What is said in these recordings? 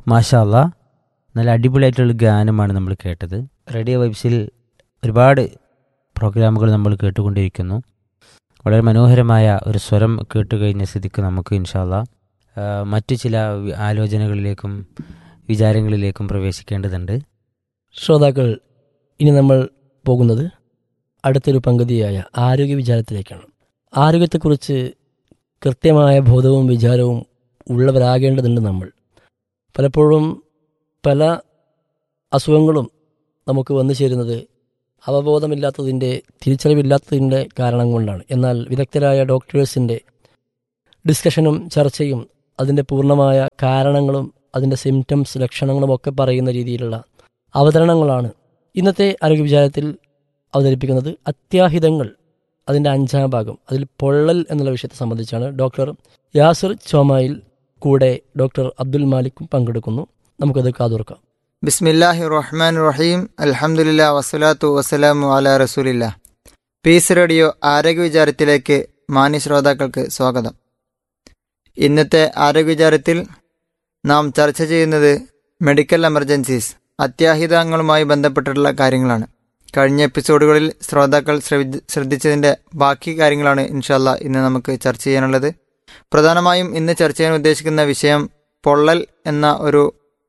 മാഷാല്ല നല്ല അടിപൊളിയായിട്ടുള്ള ഗാനമാണ് നമ്മൾ കേട്ടത് റേഡിയോ വൈബ്സിൽ ഒരുപാട് പ്രോഗ്രാമുകൾ നമ്മൾ കേട്ടുകൊണ്ടിരിക്കുന്നു വളരെ മനോഹരമായ ഒരു സ്വരം കേട്ടുകഴിഞ്ഞ സ്ഥിതിക്ക് നമുക്ക് ഇൻഷാല്ല മറ്റു ചില വി- ആലോചനകളിലേക്കും വിചാരങ്ങളിലേക്കും പ്രവേശിക്കേണ്ടതുണ്ട് ശ്രോതാക്കൾ ഇനി നമ്മൾ പോകുന്നത് അടുത്തൊരു പങ്കുതിയായ ആരോഗ്യ വിചാരത്തിലേക്കാണ് ആരോഗ്യത്തെക്കുറിച്ച് കൃത്യമായ ബോധവും വിചാരവും ഉള്ളവരാകേണ്ടതുണ്ട് നമ്മൾ പലപ്പോഴും പല അസുഖങ്ങളും നമുക്ക് വന്നു ചേരുന്നത് അവബോധമില്ലാത്തതിൻ്റെ തിരിച്ചറിവില്ലാത്തതിൻ്റെ കാരണം കൊണ്ടാണ് എന്നാൽ വിദഗ്ധരായ ഡോക്ടേഴ്സിൻ്റെ ഡിസ്കഷനും ചർച്ചയും അതിൻ്റെ പൂർണ്ണമായ കാരണങ്ങളും അതിൻ്റെ സിംറ്റംസ് ലക്ഷണങ്ങളും ഒക്കെ പറയുന്ന രീതിയിലുള്ള അവതരണങ്ങളാണ് ഇന്നത്തെ ആരോഗ്യ വിചാരത്തിൽ അവതരിപ്പിക്കുന്നത് അത്യാഹിതങ്ങൾ അതിൻ്റെ അഞ്ചാം ഭാഗം അതിൽ പൊള്ളൽ എന്നുള്ള വിഷയത്തെ സംബന്ധിച്ചാണ് ഡോക്ടർ യാസിർ ചോമായിൽ കൂടെ ഡോക്ടർ അബ്ദുൽ മാലിക്കും പങ്കെടുക്കുന്നു നമുക്കത് കാതോർക്കാം ബിസ്മില്ലാഹി റഹ്മാൻ റഹീം അൽഹംദുലില്ല വസ്സലാത്തു വസ്സലാമു അല റസൂലില്ല പീസ് റേഡിയോ ആരോഗ്യ വിചാരത്തിലേക്ക് മാന്യ ശ്രോതാക്കൾക്ക് സ്വാഗതം ഇന്നത്തെ ആരോഗ്യ വിചാരത്തിൽ നാം ചർച്ച ചെയ്യുന്നത് മെഡിക്കൽ എമർജൻസീസ് അത്യാഹിതങ്ങളുമായി ബന്ധപ്പെട്ടിട്ടുള്ള കാര്യങ്ങളാണ് കഴിഞ്ഞ എപ്പിസോഡുകളിൽ ശ്രോതാക്കൾ ശ്രദ്ധി- ശ്രദ്ധിച്ചതിൻ്റെ ബാക്കി കാര്യങ്ങളാണ് ഇൻഷാല്ല ഇന്ന് നമുക്ക് ചർച്ച ചെയ്യാനുള്ളത് പ്രധാനമായും ഇന്ന് ചർച്ച ചെയ്യാൻ ഉദ്ദേശിക്കുന്ന വിഷയം പൊള്ളൽ എന്ന ഒരു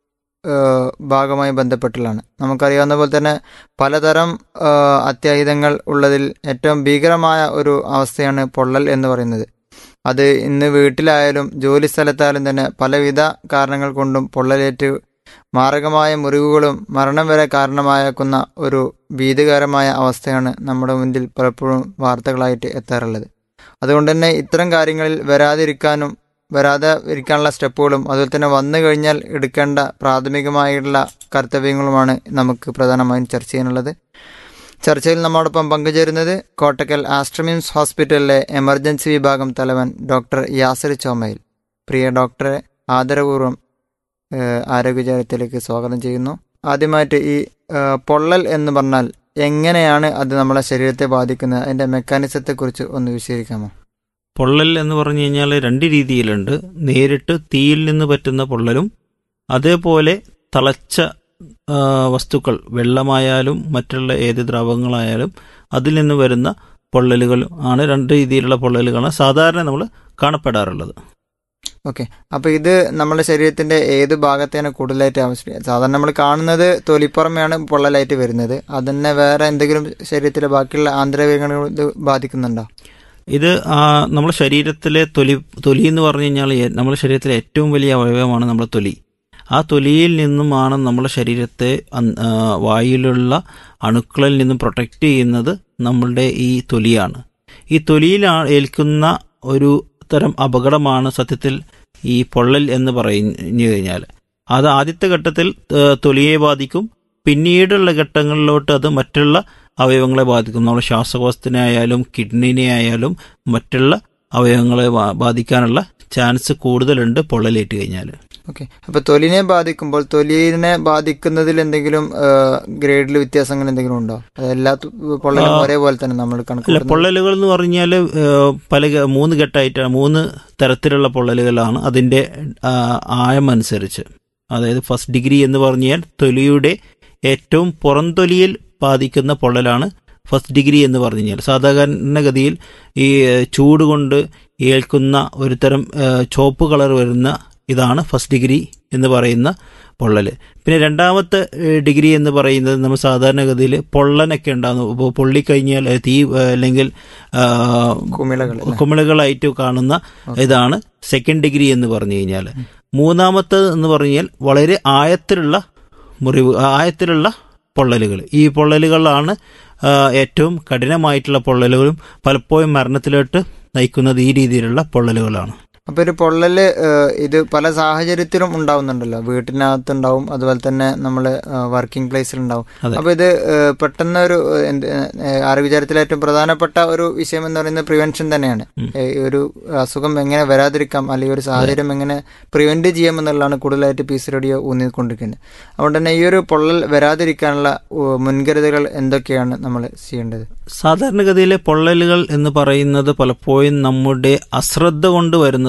ഏഹ് ഭാഗമായി ബന്ധപ്പെട്ടുള്ളതാണ് നമുക്കറിയാവുന്ന പോലെ തന്നെ പലതരം ഏഹ് അത്യാഹിതങ്ങൾ ഉള്ളതിൽ ഏറ്റവും ഭീകരമായ ഒരു അവസ്ഥയാണ് പൊള്ളൽ എന്ന് പറയുന്നത് അത് ഇന്ന് വീട്ടിലായാലും ജോലി സ്ഥലത്തായാലും തന്നെ പലവിധ കാരണങ്ങൾ കൊണ്ടും പൊള്ളലേറ്റ് മാരകമായ മുറിവുകളും മരണം വരെ കാരണമായേക്കുന്ന ഒരു ഭീതികരമായ അവസ്ഥയാണ് നമ്മുടെ മുന്നിൽ പലപ്പോഴും വാർത്തകളായിട്ട് എത്താറുള്ളത് അതുകൊണ്ട് തന്നെ ഇത്തരം കാര്യങ്ങളിൽ വരാതിരിക്കാനും വരാതെ ഇരിക്കാനുള്ള സ്റ്റെപ്പുകളും അതുപോലെ തന്നെ വന്നു കഴിഞ്ഞാൽ എടുക്കേണ്ട പ്രാഥമികമായിട്ടുള്ള കർത്തവ്യങ്ങളുമാണ് നമുക്ക് പ്രധാനമായും ചർച്ച ചെയ്യാനുള്ളത് ചർച്ചയിൽ നമ്മോടൊപ്പം പങ്കുചേരുന്നത് കോട്ടക്കൽ ആസ്ട്രമിംസ് ഹോസ്പിറ്റലിലെ എമർജൻസി വിഭാഗം തലവൻ ഡോക്ടർ യാസിർ ചോമയിൽ പ്രിയ ഡോക്ടറെ ആദരപൂർവ്വം ഏഹ്, ആരോഗ്യചാരത്തിലേക്ക് സ്വാഗതം ചെയ്യുന്നു ആദ്യമായിട്ട് ഈ ഏഹ്, പൊള്ളൽ എന്ന് പറഞ്ഞാൽ എങ്ങനെയാണ് അത് നമ്മളെ ശരീരത്തെ ബാധിക്കുന്നത് അതിന്റെ മെക്കാനിസത്തെക്കുറിച്ച് ഒന്ന് വിശദീകരിക്കാമോ പൊള്ളൽ എന്ന് പറഞ്ഞു കഴിഞ്ഞാൽ രണ്ട് രീതിയിലുണ്ട് നേരിട്ട് തീയിൽ നിന്ന് പറ്റുന്ന പൊള്ളലും അതേപോലെ തളച്ച ആ, വസ്തുക്കൾ വെള്ളമായാലും മറ്റുള്ള ഏത് ദ്രവങ്ങളായാലും അതിൽ നിന്ന് വരുന്ന പൊള്ളലുകൾ ആണ് രണ്ട് രീതിയിലുള്ള പൊള്ളലുകളാണ് സാധാരണ നമ്മൾ കാണപ്പെടാറുള്ളത് ഓക്കെ അപ്പൊ ഇത് നമ്മുടെ ശരീരത്തിന്റെ ഏത് ഭാഗത്തെയാണ് കൂടുതലായിട്ട് ആവശ്യം സാധാരണ നമ്മൾ കാണുന്നത് തൊലിപ്പുറമെയാണ് പൊള്ളലായിട്ട് വരുന്നത് അതന്നെ വേറെ എന്തെങ്കിലും ശരീരത്തിലെ ബാക്കിയുള്ള ആന്തരവികങ്ങൾ ഇത് ബാധിക്കുന്നുണ്ടോ ഇത് ആ, നമ്മുടെ ശരീരത്തിലെ തൊലി തൊലി എന്ന് പറഞ്ഞു കഴിഞ്ഞാൽ ഏ- നമ്മുടെ ശരീരത്തിലെ ഏറ്റവും വലിയ അവയവമാണ് നമ്മുടെ തൊലി ആ തൊലിയിൽ നിന്നുമാണ് നമ്മുടെ ശരീരത്തെ അൻ- ആ, വായുവിലുള്ള അണുക്കളിൽ നിന്നും പ്രൊട്ടക്റ്റ് ചെയ്യുന്നത് നമ്മളുടെ ഈ തൊലിയാണ് ഈ തൊലിയിൽ ആ- ഏൽക്കുന്ന ഒരു തരം അപകടമാണ് സത്യത്തിൽ ഈ പൊള്ളൽ എന്ന് പറഞ്ഞു കഴിഞ്ഞാൽ അത് ആദ്യത്തെ ഘട്ടത്തിൽ ആ, തൊലിയെ ബാധിക്കും പിന്നീടുള്ള ഘട്ടങ്ങളിലോട്ട് അത് മറ്റുള്ള അവയവങ്ങളെ ബാധിക്കും നമ്മുടെ ശ്വാസകോശത്തിനെ ആയാലും കിഡ്നിനെ ആയാലും മറ്റുള്ള അവയവങ്ങളെ ബാ- ബാധിക്കാനുള്ള ചാൻസ് കൂടുതലുണ്ട് പൊള്ളലേറ്റ് കഴിഞ്ഞാൽ ഓക്കെ അപ്പൊ തൊലിനെ ബാധിക്കുമ്പോൾ തൊലിനെ ബാധിക്കുന്നതിൽ എന്തെങ്കിലും ഗ്രേഡിൽ വ്യത്യാസങ്ങൾ എന്തെങ്കിലും ഉണ്ടോ അത് എല്ലാ തു- പൊള്ളലും ആ. ഒരേപോലെ തന്നെ നമ്മൾ അല്ല കണക്ക് പൊള്ളലുകൾ എന്ന് പറഞ്ഞാൽ പല ഗ- മൂന്ന് ഘട്ടമായിട്ടാണ് മൂന്ന് തരത്തിലുള്ള പൊള്ളലുകളാണ് അതിൻ്റെ ആ, ആഴം അനുസരിച്ച് അതായത് ഫസ്റ്റ് ഡിഗ്രി എന്ന് പറഞ്ഞാൽ തൊലിയുടെ ഏറ്റവും പുറംതൊലിയിൽ ബാധിക്കുന്ന പൊള്ളലാണ് ഫസ്റ്റ് ഡിഗ്രി എന്ന് പറഞ്ഞു കഴിഞ്ഞാൽ സാധാരണഗതിയിൽ ഈ ഏഹ്, ചൂട് കൊണ്ട് ഏൽക്കുന്ന ഒരു തരം ഏഹ്, ചുവപ്പ് കളർ വരുന്ന ഇതാണ് ഫസ്റ്റ് ഡിഗ്രി എന്ന് പറയുന്ന പൊള്ളൽ പിന്നെ രണ്ടാമത്തെ ഏഹ്, ഡിഗ്രി എന്ന് പറയുന്നത് നമ്മൾ സാധാരണഗതിയിൽ പൊള്ളനൊക്കെ ഉണ്ടാകുന്നു ഇപ്പോൾ പൊള്ളിക്കഴിഞ്ഞാൽ ഏഹ്, തീ ഏഹ്, അല്ലെങ്കിൽ ആഹ്, കുമിളകൾ അല്ലേ? കുമിളകളായിട്ട് കാണുന്ന ഇതാണ് സെക്കൻഡ് ഡിഗ്രി എന്ന് പറഞ്ഞു കഴിഞ്ഞാൽ മൂന്നാമത്തത് എന്ന് പറഞ്ഞാൽ വളരെ ആഴത്തിലുള്ള മുറിവ് ആഴത്തിലുള്ള പൊള്ളലുകൾ ഈ പൊള്ളലുകളാണ് ആ, ഏറ്റവും കഠിനമായിട്ടുള്ള പൊള്ളലുകളും പലപ്പോഴും മരണത്തിലോട്ട് നയിക്കുന്നത് ഈ രീതിയിലുള്ള പൊള്ളലുകളാണ് അപ്പൊ ഒരു പൊള്ളല് ഏഹ്, ഇത് പല സാഹചര്യത്തിലും ഉണ്ടാവുന്നുണ്ടല്ലോ വീട്ടിനകത്തുണ്ടാവും അതുപോലെ തന്നെ നമ്മൾ വർക്കിംഗ് പ്ലേസിൽ ഉണ്ടാവും അതെ. അപ്പൊ ഇത് ഏഹ്, പെട്ടെന്ന് ഒരു ഏഹ്, എന്ത്, ഏഹ്, ആരോഗ്യചാരത്തിലെ ഏറ്റവും പ്രധാനപ്പെട്ട ഒരു വിഷയം എന്ന് പറയുന്നത് പ്രിവെൻഷൻ തന്നെയാണ് ഉം. ഏഹ്, ഒരു അസുഖം എങ്ങനെ വരാതിരിക്കാം അല്ലെങ്കിൽ ഒരു സാഹചര്യം എങ്ങനെ പ്രിവെന്റ് ചെയ്യാം എന്നുള്ളതാണ് കൂടുതലായിട്ട് പി സി റേഡിയോ ഊന്നിക്കൊണ്ടിരിക്കുന്നത് അതുകൊണ്ട് തന്നെ ഈ ഒരു പൊള്ളൽ വരാതിരിക്കാനുള്ള ഏഹ്, മുൻകരുതലുകൾ എന്തൊക്കെയാണ് നമ്മൾ ചെയ്യേണ്ടത് സാധാരണഗതിയിലെ പൊള്ളലുകൾ എന്ന് പറയുന്നത് പലപ്പോഴും നമ്മുടെ അശ്രദ്ധ കൊണ്ട് വരുന്നതാണ്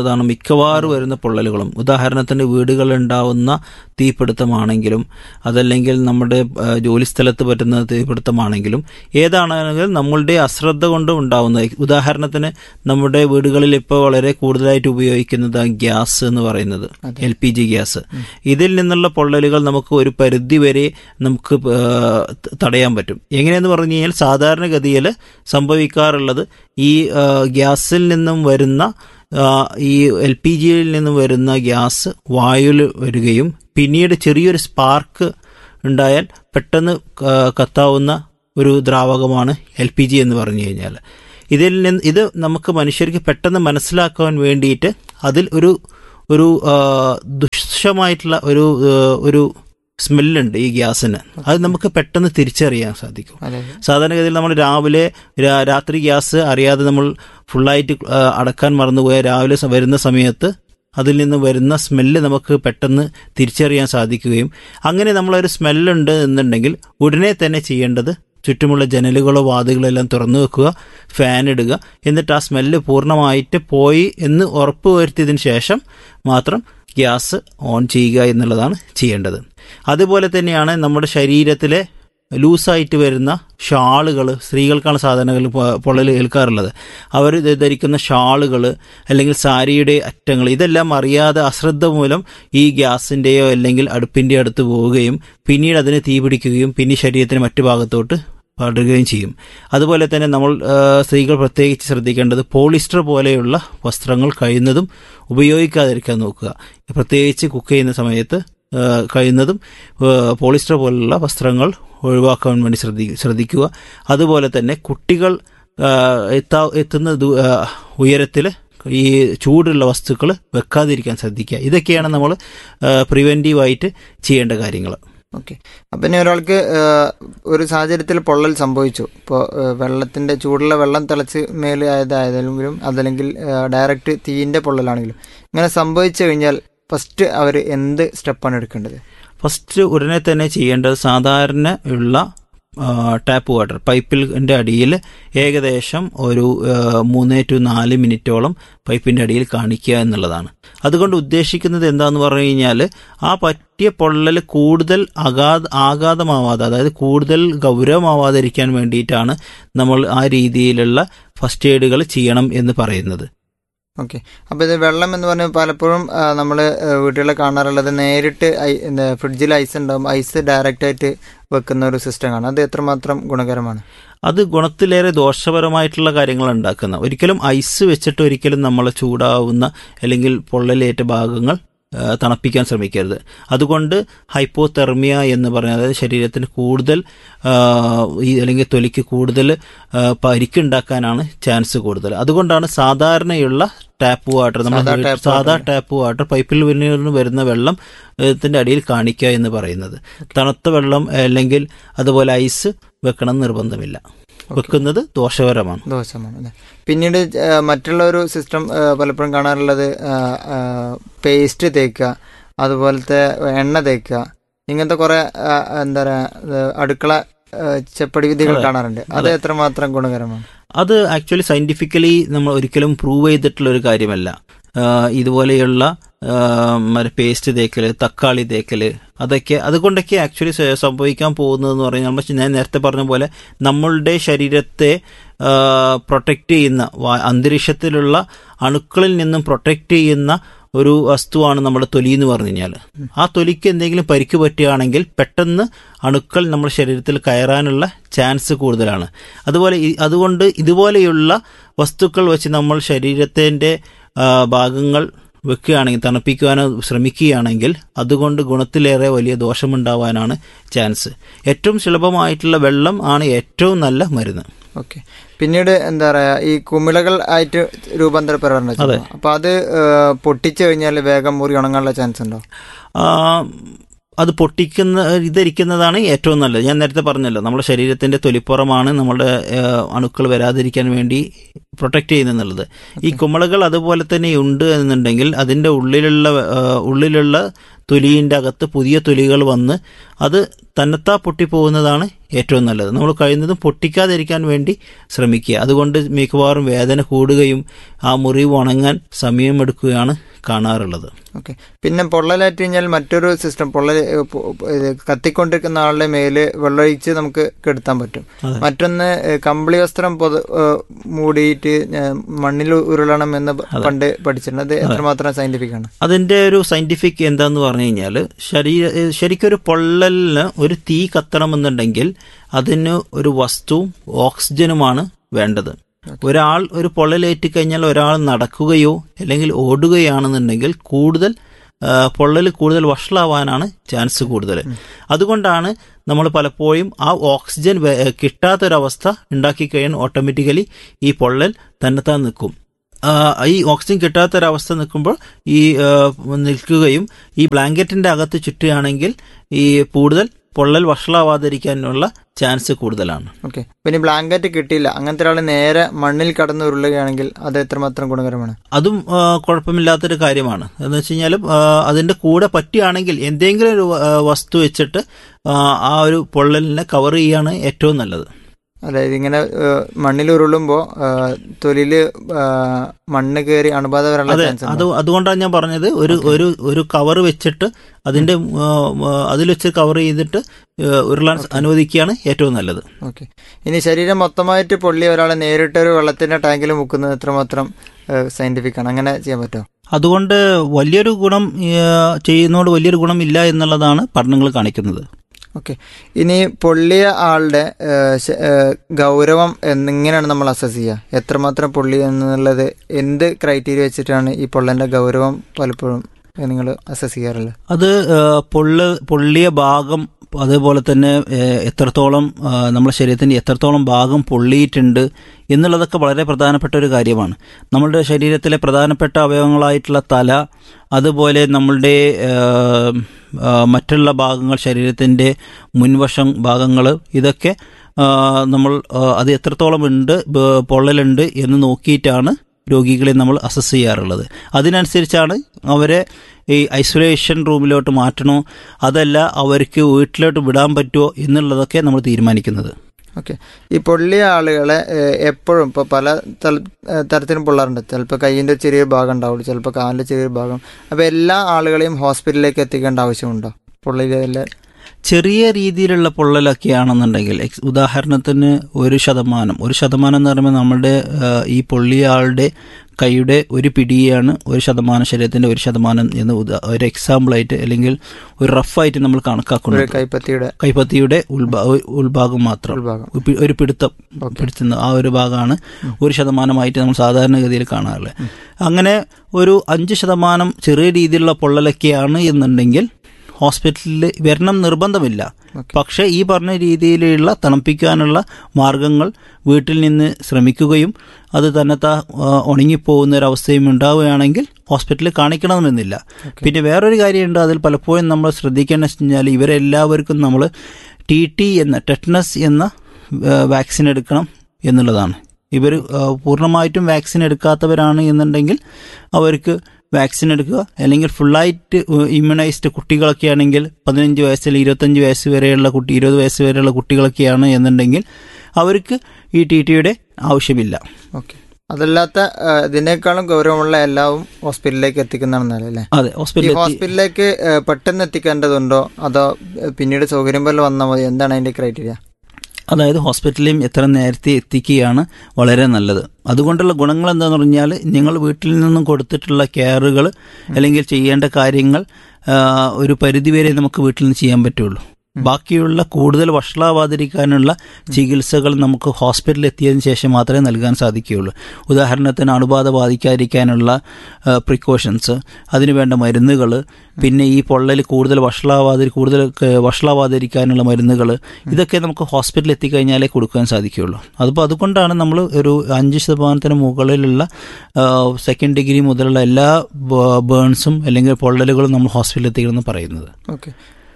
എന്നുള്ളതാണ് മിക്കവാറും വരുന്ന പൊള്ളലുകളും ഉദാഹരണത്തിന് വീടുകളിൽ ഉണ്ടാവുന്ന തീപിടുത്തമാണെങ്കിലും അതല്ലെങ്കിൽ നമ്മുടെ ആ, ജോലിസ്ഥലത്ത് പറ്റുന്ന തീപിടുത്തമാണെങ്കിലും ഏതാണെങ്കിലും നമ്മളുടെ അശ്രദ്ധ കൊണ്ട് ഉണ്ടാവുന്ന ഉദാഹരണത്തിന് നമ്മുടെ വീടുകളിൽ ഇപ്പോൾ വളരെ കൂടുതലായിട്ട് ഉപയോഗിക്കുന്നത് ഗ്യാസ് എന്ന് പറയുന്നത് എൽ പി ജി ഗ്യാസ് ഇതിൽ നിന്നുള്ള പൊള്ളലുകൾ നമുക്ക് ഒരു പരിധി വരെ നമുക്ക് ആ, ത- തടയാൻ പറ്റും എങ്ങനെയെന്ന് പറഞ്ഞു കഴിഞ്ഞാൽ സാധാരണഗതിയിൽ സംഭവിക്കാറുള്ളത് ഈ ആ, ഗ്യാസിൽ നിന്നും വരുന്ന ആ, ഈ എൽ പി ജിയിൽ നിന്നും വരുന്ന ഗ്യാസ് വായുവിൽ വരികയും പിന്നീട് ചെറിയൊരു സ്പാർക്ക് ഉണ്ടായാൽ പെട്ടെന്ന് ക- കത്താവുന്ന ഒരു ദ്രാവകമാണ് എൽ പി ജി എന്ന് പറഞ്ഞു കഴിഞ്ഞാൽ ഇതിൽ നിന്ന് ഇത് നമുക്ക് മനുഷ്യർക്ക് പെട്ടെന്ന് മനസ്സിലാക്കാൻ വേണ്ടിയിട്ട് അതിൽ ഒരു ഒരു ആ, ദുഷ്ടമായിട്ടുള്ള ഒരു ആ, ഒരു സ്മെല്ലുണ്ട് ഈ ഗ്യാസിന് അത് നമുക്ക് പെട്ടെന്ന് തിരിച്ചറിയാൻ സാധിക്കും അതെ സാധാരണഗതിയിൽ നമ്മൾ രാവിലെ രാ- രാത്രി ഗ്യാസ് അറിയാതെ നമ്മൾ ഫുള്ളായിട്ട് ആ, അടക്കാൻ മറന്നുപോയാൽ രാവിലെ സ- വരുന്ന സമയത്ത് അതിൽ നിന്ന് വരുന്ന സ്മെല്ല് നമുക്ക് പെട്ടെന്ന് തിരിച്ചറിയാൻ സാധിക്കുകയും അങ്ങനെ നമ്മളൊരു സ്മെല്ലുണ്ട് എന്നുണ്ടെങ്കിൽ ഉടനെ തന്നെ ചെയ്യേണ്ടത് ചുറ്റുമുള്ള ജനലുകളോ വാതിലുകളോ എല്ലാം തുറന്നു വെക്കുക ഫാൻ ഇടുക എന്നിട്ട് ആ സ്മെല്ല് പൂർണ്ണമായിട്ട് പോയി എന്ന് ഉറപ്പ് വരുത്തിയതിന് ശേഷം മാത്രം ഗ്യാസ് ഓൺ ചെയ്യുക എന്നുള്ളതാണ് ചെയ്യേണ്ടത് അതുപോലെ തന്നെയാണ് നമ്മുടെ ശരീരത്തിലെ ലൂസായിട്ട് വരുന്ന ഷാളുകൾ സ്ത്രീകൾക്കാണ് സാധാരണ പൊള്ളൽ ഏൽക്കാറുള്ളത് അവർ ധരിക്കുന്ന ഷാളുകൾ അല്ലെങ്കിൽ സാരിയുടെ അറ്റങ്ങൾ ഇതെല്ലാം അറിയാതെ അശ്രദ്ധ മൂലം ഈ ഗ്യാസിൻ്റെയോ അല്ലെങ്കിൽ അടുപ്പിൻ്റെയോ അടുത്ത് പോവുകയും പിന്നീട് അതിന് തീ പിടിക്കുകയും പിന്നെ ശരീരത്തിന് മറ്റു ഭാഗത്തോട്ട് പടരുകയും ചെയ്യും അതുപോലെ തന്നെ നമ്മൾ ആ, സ്ത്രീകൾ പ്രത്യേകിച്ച് ശ്രദ്ധിക്കേണ്ടത് പോളിസ്റ്റർ പോലെയുള്ള വസ്ത്രങ്ങൾ കഴിയുന്നതും ഉപയോഗിക്കാതിരിക്കാൻ നോക്കുക പ്രത്യേകിച്ച് കുക്ക് ചെയ്യുന്ന സമയത്ത് ആ, കഴിയുന്നതും ആ, പോളിസ്റ്റർ പോലുള്ള വസ്ത്രങ്ങൾ ഒഴിവാക്കാൻ വേണ്ടി ശ്രദ്ധി ശ്രദ്ധിക്കുക അതുപോലെ തന്നെ കുട്ടികൾ ആ, എത്താ എത്തുന്ന ഉയരത്തിൽ ഈ ചൂടുള്ള വസ്തുക്കൾ വെക്കാതിരിക്കാൻ ശ്രദ്ധിക്കുക ഇതൊക്കെയാണ് നമ്മൾ പ്രിവെൻറ്റീവായിട്ട് ചെയ്യേണ്ട കാര്യങ്ങൾ ഓക്കെ അപ്പം ഇനി ഒരാൾക്ക് ആ, ഒരു സാഹചര്യത്തിൽ പൊള്ളൽ സംഭവിച്ചു ഇപ്പോൾ വെള്ളത്തിൻ്റെ ചൂടുള്ള വെള്ളം തിളച്ച് മേല് ആയതായതെങ്കിലും അതല്ലെങ്കിൽ ഡയറക്റ്റ് തീയിൻ്റെ പൊള്ളലാണെങ്കിലും ഇങ്ങനെ സംഭവിച്ചു കഴിഞ്ഞാൽ ഫസ്റ്റ് അവർ എന്ത് സ്റ്റെപ്പാണ് എടുക്കേണ്ടത് ഫസ്റ്റ് ഉടനെ തന്നെ ചെയ്യേണ്ടത് സാധാരണ ഉള്ള ടാപ്പ് വാട്ടർ പൈപ്പിൻ്റെ അടിയിൽ ഏകദേശം ഒരു ആ, മൂന്ന് ടു നാല് മിനിറ്റോളം പൈപ്പിൻ്റെ അടിയിൽ കാണിക്കുക എന്നുള്ളതാണ് അതുകൊണ്ട് ഉദ്ദേശിക്കുന്നത് എന്താന്ന് പറഞ്ഞു കഴിഞ്ഞാൽ ആ പറ്റിയ പൊള്ളൽ കൂടുതൽ അഗാധ ആഘാതമാവാതെ അതായത് കൂടുതൽ ഗൗരവമാവാതിരിക്കാൻ വേണ്ടിയിട്ടാണ് നമ്മൾ ആ രീതിയിലുള്ള ഫസ്റ്റ് എയ്ഡുകൾ ചെയ്യണം എന്ന് പറയുന്നത് ഓക്കെ അപ്പോൾ ഇത് വെള്ളം എന്ന് പറഞ്ഞാൽ പലപ്പോഴും നമ്മൾ വീട്ടുകളിൽ കാണാറുള്ളത് നേരിട്ട് ഐ എന്താ ഫ്രിഡ്ജിൽ ഐസ് ഉണ്ടാവും ഐസ് ഡയറക്റ്റ് ആയിട്ട് വെക്കുന്ന ഒരു സിസ്റ്റം കാണാം അത് എത്രമാത്രം ഗുണകരമാണ് അത് ഗുണത്തിലേറെ ദോഷപരമായിട്ടുള്ള കാര്യങ്ങൾ ഉണ്ടാക്കുന്ന ഒരിക്കലും ഐസ് വെച്ചിട്ട് ഒരിക്കലും നമ്മൾ ചൂടാവുന്ന അല്ലെങ്കിൽ പൊള്ളലേറ്റ ഭാഗങ്ങൾ ആ, തണുപ്പിക്കാൻ ശ്രമിക്കരുത് അതുകൊണ്ട് ഹൈപ്പോതെർമിയ എന്ന് പറഞ്ഞാൽ അതായത് ശരീരത്തിന് കൂടുതൽ ആ, ഈ അല്ലെങ്കിൽ തൊലിക്ക് കൂടുതൽ ആ, പരിക്കുണ്ടാക്കാനാണ് ചാൻസ് കൂടുതൽ അതുകൊണ്ടാണ് സാധാരണയുള്ള ടാപ്പ് വാട്ടർ നമ്മൾ സാധാ tap സാധാ water. ടാപ്പ് വാട്ടർ പൈപ്പിൽ നിന്ന് വരുന്ന വെള്ളം ത്തിന്റെ അടിയിൽ കാണിക്കുക എന്ന് പറയുന്നത് തണുത്ത വെള്ളം അല്ലെങ്കിൽ അതുപോലെ ഐസ് വെക്കണം എന്ന് നിർബന്ധമില്ല വെക്കുന്നത് ദോഷകരമാണ് ദോഷമാണ് അല്ലേ പിന്നീട് ആ, മറ്റുള്ള ഒരു സിസ്റ്റം ആ, പലപ്പോഴും കാണാറുള്ളത് പേസ്റ്റ് തേക്കുക അതുപോലത്തെ എണ്ണ തേക്കുക ഇങ്ങനത്തെ കുറെ ആ, എന്താ പറയാ ഇത് അടുക്കള ആ, ചെപ്പടി വിധികൾ അതെ. കാണാറുണ്ട് അത് അതെ. എത്രമാത്രം ഗുണകരമാണ് അത് ആക്ച്വലി സയന്റിഫിക്കലി നമ്മൾ ഒരിക്കലും പ്രൂവ് ചെയ്തിട്ടുള്ള ഒരു കാര്യമല്ല ആ, ഇതുപോലെയുള്ള ആ, മറ്റേ പേസ്റ്റ് തേക്കല് തക്കാളി തേക്കല് അതൊക്കെ അതുകൊണ്ടൊക്കെ ആക്ച്വലി സംഭവിക്കാൻ പോകുന്നതെന്ന് പറഞ്ഞാൽ നമ്മൾ ഞാൻ നേരത്തെ പറഞ്ഞ പോലെ നമ്മളുടെ ശരീരത്തെ പ്രൊട്ടക്റ്റ് ചെയ്യുന്ന വാ- അന്തരീക്ഷത്തിലുള്ള അണുക്കളിൽ നിന്നും പ്രൊട്ടക്റ്റ് ചെയ്യുന്ന ഒരു വസ്തുവാണ് നമ്മുടെ തൊലി എന്ന് പറഞ്ഞു കഴിഞ്ഞാൽ ആ തൊലിക്ക് എന്തെങ്കിലും പരിക്ക് പറ്റുകയാണെങ്കിൽ പെട്ടെന്ന് അണുക്കൾ നമ്മുടെ ശരീരത്തിൽ കയറാനുള്ള ചാൻസ് കൂടുതലാണ് അതുപോലെ ഈ- അതുകൊണ്ട് ഇതുപോലെയുള്ള വസ്തുക്കൾ വെച്ച് നമ്മൾ ശരീരത്തിൻ്റെ ഭാഗങ്ങൾ വെക്കുകയാണെങ്കിൽ തണുപ്പിക്കുവാനോ ശ്രമിക്കുകയാണെങ്കിൽ അതുകൊണ്ട് ഗുണത്തിലേറെ വലിയ ദോഷമുണ്ടാവാനാണ് ചാൻസ് ഏറ്റവും സുലഭമായിട്ടുള്ള വെള്ളം ആണ് ഏറ്റവും നല്ല മരുന്ന് ഓക്കെ പിന്നീട് എന്താ പറയാ ഈ കുമിളകൾ ആയിട്ട് രൂപാന്തരപ്പെടാറുണ്ട് അതെ. അപ്പൊ അത് ആ, പൊട്ടിച്ചു കഴിഞ്ഞാൽ വേഗം മുറി ഉണങ്ങാനുള്ള ചാൻസ് ഉണ്ടോ ആ, അത് പൊട്ടിക്കുന്ന ഇധരിക്കുന്നതാണ് ഏറ്റവും നല്ലത് ഞാൻ നേരത്തെ പറഞ്ഞല്ലോ നമ്മുടെ ശരീരത്തിന്റെ തൊലിപ്പുറമാണ് നമ്മുടെ അണുക്കൾ വരാതിരിക്കാൻ വേണ്ടി പ്രൊട്ടക്ട് ചെയ്യുന്നുള്ളത് ഈ കുമിളകൾ അതുപോലെ തന്നെ ഉണ്ട് എന്നുണ്ടെങ്കിൽ അതിന്റെ ഉള്ളിലുള്ള ആ, ഉള്ളിലുള്ള തൊലിയുടെ അകത്ത് പുതിയ തൊലികൾ വന്ന് അത് തന്നെത്താ പൊട്ടിപ്പോകുന്നതാണ് ഏറ്റവും നല്ലത് നമ്മൾ കഴിയുന്നതും പൊട്ടിക്കാതിരിക്കാൻ വേണ്ടി ശ്രമിക്കുക അതുകൊണ്ട് മിക്കവാറും വേദന കൂടുകയും ആ മുറിവ് ഉണങ്ങാൻ സമയമെടുക്കുകയാണ് കാണാറുള്ളത് ഓക്കെ പിന്നെ പൊള്ളലേറ്റ് കഴിഞ്ഞാൽ മറ്റൊരു സിസ്റ്റം പൊള്ളൽ ഏഹ്, പൊ- ഇത് കത്തിക്കൊണ്ടിരിക്കുന്ന ആളുടെ മേല് വെള്ളമൊഴിച്ച് നമുക്ക് കെടുത്താൻ പറ്റും അതെ. മറ്റൊന്ന് ഏഹ്, കമ്പിളി വസ്ത്രം പൊതു ഏഹ്, മൂടിയിട്ട് ഏഹ്, മണ്ണിൽ ഉരുളണം എന്ന് പണ്ട് പഠിച്ചിട്ടുണ്ട് അത് എത്രമാത്രം സയന്റിഫിക് ആണ് അതിന്റെ ഒരു സയന്റിഫിക് എന്താന്ന് പറഞ്ഞു കഴിഞ്ഞാൽ ശരീര ഏഹ് ശരിക്കൊരു പൊള്ളലിന് ഒരു തീ കത്തണമെന്നുണ്ടെങ്കിൽ അതിന് ഒരു വസ്തുവും ഓക്സിജനുമാണ് വേണ്ടത് ഒരാൾ ഒരു പൊള്ളലേറ്റ് കഴിഞ്ഞാൽ ഒരാൾ നടക്കുകയോ അല്ലെങ്കിൽ ഓടുകയാണെന്നുണ്ടെങ്കിൽ കൂടുതൽ ആ, പൊള്ളൽ കൂടുതൽ വഷളാവാനാണ് ചാൻസ് കൂടുതൽ അതുകൊണ്ടാണ് നമ്മൾ പലപ്പോഴും ആ ഓക്സിജൻ വേ- കിട്ടാത്തൊരവസ്ഥ ഉണ്ടാക്കി കഴിയാൻ ഓട്ടോമാറ്റിക്കലി ഈ പൊള്ളൽ തന്നെത്താൻ നിൽക്കും ആ, ഈ ഓക്സിജൻ കിട്ടാത്തൊരവസ്ഥ നിൽക്കുമ്പോൾ ഈ ആ, നിൽക്കുകയും ഈ ബ്ലാങ്കറ്റിന്റെ അകത്ത് ചുറ്റുകയാണെങ്കിൽ ഈ കൂടുതൽ പൊള്ളൽ വഷളാവാതിരിക്കാനുള്ള ചാൻസ് കൂടുതലാണ് ഓക്കെ പിന്നെ ബ്ലാങ്കറ്റ് കിട്ടിയില്ല അങ്ങനത്തെ ഒരാൾ നേരെ മണ്ണിൽ കടന്ന് ഉരുളുകയാണെങ്കിൽ അത് എത്രമാത്രം ഗുണകരമാണ് അതും ആ, കുഴപ്പമില്ലാത്തൊരു കാര്യമാണ് എന്ന് വെച്ച് കഴിഞ്ഞാൽ അതിന്റെ കൂടെ പറ്റുകയാണെങ്കിൽ എന്തെങ്കിലും ഒരു ആ, വസ്തു വെച്ചിട്ട് ആ, ആ ഒരു പൊള്ളലിനെ കവർ ചെയ്യാണ് ഏറ്റവും നല്ലത് അതായത് ഇങ്ങനെ ഏഹ്, മണ്ണിൽ ഉരുളുമ്പോൾ തൊലില് ഏഹ്, മണ്ണ് കയറി അണുബാധ വരാനുള്ള അതെ ചാൻസ് അത് അതുകൊണ്ടാണ് ഞാൻ പറഞ്ഞത് ഒരു ഒരു ഒരു കവർ വെച്ചിട്ട് അതിന്റെ ആ, ആ, അതിൽ വെച്ച് കവർ ചെയ്തിട്ട് ആ, ഉരുളാൻ അനുവദിക്കുകയാണ് ഏറ്റവും നല്ലത് ഓക്കെ ഇനി ശരീരം മൊത്തമായിട്ട് പൊള്ളി ഒരാളെ നേരിട്ട് ഒരു വെള്ളത്തിന്റെ ടാങ്കിൽ മുക്കുന്നത് എത്രമാത്രം സയന്റിഫിക് ആണ് അങ്ങനെ ചെയ്യാൻ പറ്റുമോ അതുകൊണ്ട് വലിയൊരു ഗുണം ആ, ചെയ്യുന്നതോട് വലിയൊരു ഗുണം ഇല്ല എന്നുള്ളതാണ് പഠനങ്ങൾ കാണിക്കുന്നത് ഓക്കെ ഇനി പൊള്ളിയ ആളുടെ ഏഹ്, ശ- ഏഹ്, ഗൗരവം എന്നിങ്ങനെയാണ് നമ്മൾ അസസ് ചെയ്യുക എത്രമാത്രം പൊള്ളി എന്നുള്ളത് എന്ത് ക്രൈറ്റീരിയ വെച്ചിട്ടാണ് ഈ പൊള്ളന്റെ ഗൗരവം പലപ്പോഴും നിങ്ങൾ അസസ് ചെയ്യാറുള്ളത് അത് ആ, പൊള്ള് പൊള്ളിയ ഭാഗം അതേപോലെ തന്നെ ഏ, എത്രത്തോളം ആ, നമ്മുടെ ശരീരത്തിന്റെ എത്രത്തോളം ഭാഗം പൊള്ളിയിട്ടുണ്ട് എന്നുള്ളതൊക്കെ വളരെ പ്രധാനപ്പെട്ട ഒരു കാര്യമാണ് നമ്മളുടെ ശരീരത്തിലെ പ്രധാനപ്പെട്ട അവയവങ്ങളായിട്ടുള്ള തല അതുപോലെ നമ്മളുടെ ആ, ആ, മറ്റുള്ള ഭാഗങ്ങൾ ശരീരത്തിന്റെ മുൻവശം ഭാഗങ്ങൾ ഇതൊക്കെ ആ, നമ്മൾ ആ, അത് എത്രത്തോളം ഉണ്ട് ബ- പൊള്ളലുണ്ട് എന്ന് നോക്കിയിട്ടാണ് രോഗികളെ നമ്മൾ അസസ് ചെയ്യാറുള്ളത് അതിനനുസരിച്ചാണ് അവരെ ഈ ഐസൊലേഷൻ റൂമിലോട്ട് മാറ്റണോ അതല്ല അവർക്ക് വീട്ടിലോട്ട് വിടാൻ പറ്റുമോ എന്നുള്ളതൊക്കെ നമ്മൾ തീരുമാനിക്കുന്നത് ഓക്കെ ഈ പൊള്ളിയ ആളുകളെ ഏഹ്, എപ്പോഴും ഇപ്പോൾ പല തല- ഏഹ്, തരത്തിലും പൊള്ളാറുണ്ട് ചിലപ്പോൾ കയ്യിൻ്റെ ചെറിയ ഭാഗം ഉണ്ടാവുള്ളൂ ചിലപ്പോൾ കാലിൻ്റെ ചെറിയ ഭാഗം അപ്പോൾ എല്ലാ ആളുകളെയും ഹോസ്പിറ്റലിലേക്ക് എത്തിക്കേണ്ട ആവശ്യമുണ്ടോ പൊള്ളിയതിലെ ചെറിയ രീതിയിലുള്ള പൊള്ളലൊക്കെയാണെന്നുണ്ടെങ്കിൽ എക്സ് ഉദാഹരണത്തിന് ഒരു ശതമാനം ഒരു ശതമാനം എന്ന് പറയുമ്പോൾ നമ്മുടെ ആ, ഈ പൊള്ളിയ ആളുടെ കൈയുടെ ഒരു പിടിയാണ് ഒരു ശതമാനം ശരീരത്തിന്റെ ഒരു ശതമാനം എന്ന് ഉദാ- ഒരു എക്സാമ്പിളായിട്ട് അല്ലെങ്കിൽ ഒരു റഫായിട്ട് നമ്മൾ ഒരു കണക്കാക്കുന്നത് കൈപ്പത്തിയുടെ കൈപ്പത്തിയുടെ ഉൾഭാ ഉൾഭാഗം മാത്രം ഉൾഭാഗം ഒരു പി- ഒരു പിടുത്തം പിടിച്ചുന്ന ആ ഒരു ഭാഗമാണ് ഒരു ശതമാനമായിട്ട് നമ്മൾ സാധാരണഗതിയിൽ കാണാറുള്ളത് അങ്ങനെ ഒരു അഞ്ച് ശതമാനം ചെറിയ രീതിയിലുള്ള പൊള്ളലൊക്കെയാണ് എന്നുണ്ടെങ്കിൽ ഹോസ്പിറ്റലിൽ വരണം നിർബന്ധമില്ല പക്ഷേ ഈ പറഞ്ഞ രീതിയിലുള്ള തണുപ്പിക്കാനുള്ള മാർഗങ്ങൾ വീട്ടിൽ നിന്ന് ശ്രമിക്കുകയും അത് തന്നെത്താ ആ, ഉണങ്ങിപ്പോകുന്ന ഒരു അവസ്ഥയും ഉണ്ടാവുകയാണെങ്കിൽ ഹോസ്പിറ്റലിൽ കാണിക്കണമെന്നില്ല പിന്നെ വേറൊരു കാര്യമുണ്ട് അതിൽ പലപ്പോഴും നമ്മൾ ശ്രദ്ധിക്കേണ്ടത് വെച്ച് കഴിഞ്ഞാൽ ഇവരെല്ലാവർക്കും നമ്മൾ ടി ടി എന്ന ടെറ്റനസ് എന്ന ആ, വാക്സിൻ എടുക്കണം എന്നുള്ളതാണ് ഇവർ പൂർണ്ണമായിട്ടും വാക്സിൻ എടുക്കാത്തവരാണ് എന്നുണ്ടെങ്കിൽ അവർക്ക് വാക്സിൻ എടുക്കുക അല്ലെങ്കിൽ ഫുള്ളായിട്ട് ഇമ്മ്യൂണൈസ്ഡ് കുട്ടികളൊക്കെ ആണെങ്കിൽ പതിനഞ്ച് വയസ്സിൽ ഇരുപത്തഞ്ച് വയസ്സ് വരെയുള്ള കുട്ടി ഇരുപത് വയസ്സ് വരെയുള്ള കുട്ടികളൊക്കെയാണ് എന്നുണ്ടെങ്കിൽ അവർക്ക് ഈ ടി ടിയുടെ ആവശ്യമില്ല ഓക്കെ അതല്ലാത്ത ഏഹ്, ഇതിനേക്കാളും ഗൗരവമുള്ള എല്ലാവും ഹോസ്പിറ്റലിലേക്ക് എത്തിക്കുന്നതാണ് അല്ലേ അതെ ഈ ഹോസ്പിറ്റലിൽ ഹോസ്പിറ്റലിലേക്ക് ഏഹ്, പെട്ടെന്ന് എത്തിക്കേണ്ടതുണ്ടോ അതോ ഏഹ്, പിന്നീട് സൗകര്യം പോലെ വന്നാൽ മതി എന്താണ് അതിന്റെ ക്രൈറ്റീരിയ അതായത് ഹോസ്പിറ്റലിലും എത്ര നേരത്തെ എത്തിക്കുകയാണ് വളരെ നല്ലത് അതുകൊണ്ടുള്ള ഗുണങ്ങൾ എന്താന്ന് പറഞ്ഞാൽ നിങ്ങൾ വീട്ടിൽ നിന്നും കൊടുത്തിട്ടുള്ള കെയറുകൾ അല്ലെങ്കിൽ ചെയ്യേണ്ട കാര്യങ്ങൾ ആ, ഒരു പരിധിവരെ നമുക്ക് വീട്ടിൽ നിന്ന് ചെയ്യാൻ പറ്റുള്ളൂ ബാക്കിയുള്ള കൂടുതൽ വഷളാവാതിരിക്കാനുള്ള ചികിത്സകൾ നമുക്ക് ഹോസ്പിറ്റലിൽ എത്തിയതിനു ശേഷം മാത്രമേ നൽകാൻ സാധിക്കുകയുള്ളൂ ഉദാഹരണത്തിന് അണുബാധ ബാധിക്കാതിരിക്കാനുള്ള പ്രിക്കോഷൻസ് അതിനുവേണ്ട മരുന്നുകൾ പിന്നെ ഈ പൊള്ളൽ കൂടുതൽ വഷളാവാതി കൂടുതൽ ക- വഷളാവാതിരിക്കാനുള്ള മരുന്നുകൾ ഇതൊക്കെ നമുക്ക് ഹോസ്പിറ്റലിൽ എത്തിക്കഴിഞ്ഞാലേ കൊടുക്കാൻ സാധിക്കുകയുള്ളൂ അതിപ്പോൾ അതുകൊണ്ടാണ് നമ്മൾ ഒരു അഞ്ച് ശതമാനത്തിന് മുകളിലുള്ള സെക്കൻഡ് ഡിഗ്രി മുതലുള്ള എല്ലാ ബേൺസും അല്ലെങ്കിൽ പൊള്ളലുകളും നമ്മൾ ഹോസ്പിറ്റലിൽ എത്തിക്കണമെന്ന് പറയുന്നത് ഓക്കെ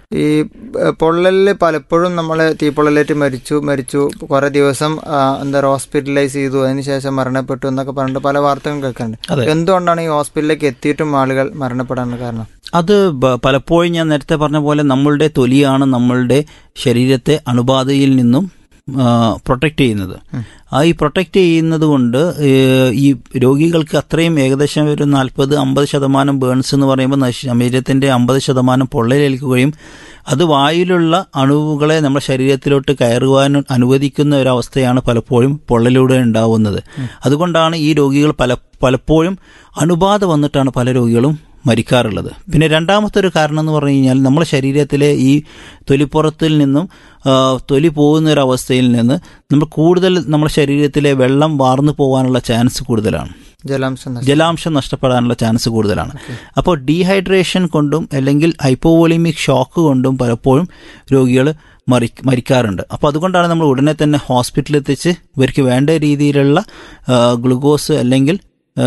ഈ ഏഹ്, പൊള്ളലിൽ പലപ്പോഴും നമ്മൾ തീപ്പൊള്ളലേറ്റ് മരിച്ചു മരിച്ചു കുറെ ദിവസം ആ, എന്താ പറയുക ഹോസ്പിറ്റലൈസ് ചെയ്തു അതിനുശേഷം മരണപ്പെട്ടു എന്നൊക്കെ പറഞ്ഞിട്ട് പല വാർത്തകളും കേൾക്കുന്നുണ്ട് അതെ. എന്തുകൊണ്ടാണ് ഈ ഹോസ്പിറ്റലിലേക്ക് എത്തിയിട്ടും ആളുകൾ മരണപ്പെടാനുള്ള കാരണം അത് ബ- പലപ്പോഴും ഞാൻ നേരത്തെ പറഞ്ഞ പോലെ നമ്മളുടെ തൊലിയാണ് നമ്മളുടെ ശരീരത്തെ അണുബാധയിൽ നിന്നും പ്രൊട്ടക്റ്റ് ചെയ്യുന്നത് ആ ഈ പ്രൊട്ടക്റ്റ് ചെയ്യുന്നത് കൊണ്ട് ഏഹ്, ഈ രോഗികൾക്ക് അത്രയും ഏകദേശം ഒരു നാൽപ്പത് അമ്പത് ശതമാനം ബേൺസ് എന്ന് പറയുമ്പോൾ നശി- ശരീരത്തിന്റെ അമ്പത് ശതമാനം പൊള്ളലേൽക്കുകയും അത് വായിലുള്ള അണുവുകളെ നമ്മുടെ ശരീരത്തിലോട്ട് കയറുവാൻ അനുവദിക്കുന്ന ഒരു അവസ്ഥയാണ് പലപ്പോഴും പൊള്ളലിലൂടെ ഉണ്ടാവുന്നത് അതുകൊണ്ടാണ് ഈ രോഗികൾ പല പലപ്പോഴും അണുബാധ വന്നിട്ടാണ് പല രോഗികളും മരിക്കാറുള്ളത് പിന്നെ രണ്ടാമത്തെ ഒരു കാരണം എന്ന് പറഞ്ഞു കഴിഞ്ഞാൽ നമ്മുടെ ശരീരത്തിലെ ഈ തൊലിപ്പുറത്തിൽ നിന്നും ആ, തൊലി പോകുന്ന ഒരു അവസ്ഥയിൽ നിന്ന് നമ്മൾ കൂടുതൽ നമ്മുടെ ശരീരത്തിലെ വെള്ളം വാർന്നു പോകാനുള്ള ചാൻസ് കൂടുതലാണ് ജലാംശം നഷ്ടം. ജലാംശം നഷ്ടപ്പെടാനുള്ള ചാൻസ് കൂടുതലാണ് അപ്പോൾ ഡീഹൈഡ്രേഷൻ കൊണ്ടും അല്ലെങ്കിൽ ഹൈപ്പോവോളിമിക് ഷോക്ക് കൊണ്ടും പലപ്പോഴും രോഗികൾ മരി മരിക്കാറുണ്ട് അപ്പോൾ അതുകൊണ്ടാണ് നമ്മൾ ഉടനെ തന്നെ ഹോസ്പിറ്റലിൽ എത്തിച്ച് ഇവർക്ക് വേണ്ട രീതിയിലുള്ള ആ, ഗ്ലൂക്കോസ് അല്ലെങ്കിൽ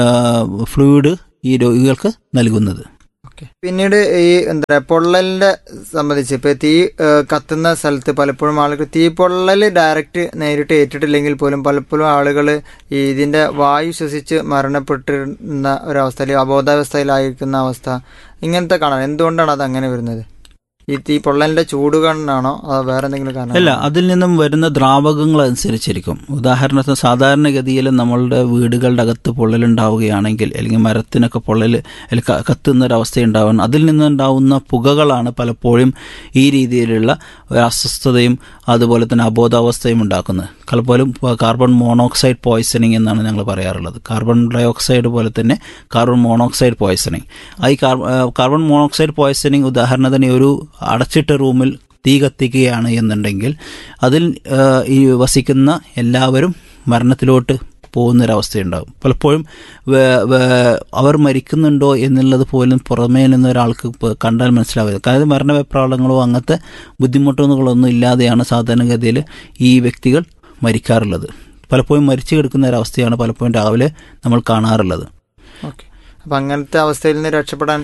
ഫ്ലൂയിഡ് ഈ രോഗികൾക്ക് നൽകുന്നത് ഓക്കെ പിന്നീട് ഈ എന്താ പറയാ പൊള്ളലിന്റെ സംബന്ധിച്ച് ഇപ്പൊ തീ ഏഹ്, കത്തുന്ന സ്ഥലത്ത് പലപ്പോഴും ആളുകൾ തീ പൊള്ളൽ ഡയറക്റ്റ് നേരിട്ട് ഏറ്റിട്ടില്ലെങ്കിൽ പോലും പലപ്പോഴും ആളുകൾ ഈ ഇതിന്റെ വായു ശ്വസിച്ച് മരണപ്പെട്ടിരുന്ന ഒരവസ്ഥ അല്ലെങ്കിൽ അബോധാവസ്ഥയിലായിരിക്കുന്ന അവസ്ഥ ഇങ്ങനത്തെ കാണാൻ എന്തുകൊണ്ടാണ് അത് അങ്ങനെ വരുന്നത് ഈ തീ പൊള്ളലിന്റെ ചൂട് കൊണ്ടാണോ അതോ വേറെ എന്തെങ്കിലും കാരണം അല്ല അതിൽ നിന്നും വരുന്ന ദ്രാവകങ്ങൾ അനുസരിച്ചിരിക്കും ഉദാഹരണത്തിന് സാധാരണഗതിയിൽ നമ്മളുടെ വീടുകളുടെ അകത്ത് പൊള്ളലുണ്ടാവുകയാണെങ്കിൽ അല്ലെങ്കിൽ മരത്തിനൊക്കെ പൊള്ളൽ അല്ലെങ്കിൽ ക- കത്തുന്ന ഒരു അവസ്ഥ ഉണ്ടാവുന്ന അതിൽ നിന്നുണ്ടാവുന്ന പുകകളാണ് പലപ്പോഴും ഈ രീതിയിലുള്ള ഒരു അസ്വസ്ഥതയും അതുപോലെ തന്നെ അബോധാവസ്ഥയും ഉണ്ടാക്കുന്നത് പലപ്പോഴും കാർബൺ മോണോക്സൈഡ് പോയ്സണിങ് എന്നാണ് ഞങ്ങൾ പറയാറുള്ളത് കാർബൺ ഡയോക്സൈഡ് പോലെ തന്നെ കാർബൺ മോണോക്സൈഡ് പോയ്സണിങ് ആ ഈ കാർബ- ആ, കാർബൺ മോണോക്സൈഡ് പോയ്സണിങ് ഉദാഹരണത്തിന് ഒരു അടച്ചിട്ട റൂമിൽ തീ കത്തിക്കുകയാണ് എന്നുണ്ടെങ്കിൽ അതിൽ ആ, ഈ വസിക്കുന്ന എല്ലാവരും മരണത്തിലോട്ട് പോകുന്നൊരവസ്ഥയുണ്ടാകും പലപ്പോഴും വേ- വേ- അവർ മരിക്കുന്നുണ്ടോ എന്നുള്ളത് പോലും പുറമേ നിന്ന് ഒരാൾക്ക് ഇപ്പൊ കണ്ടാൽ മനസ്സിലാവില്ല കാരണം മരണവെപ്രാളങ്ങളോ അങ്ങനത്തെ ബുദ്ധിമുട്ടുകളൊന്നും ഇല്ലാതെയാണ് സാധാരണഗതിയിൽ ഈ വ്യക്തികൾ മരിക്കാറുള്ളത് പലപ്പോഴും മരിച്ചു കിടക്കുന്ന ഒരവസ്ഥയാണ് പലപ്പോഴും രാവിലെ നമ്മൾ കാണാറുള്ളത് ഓക്കെ അപ്പൊ അങ്ങനത്തെ അവസ്ഥയിൽ നിന്ന് രക്ഷപ്പെടാൻ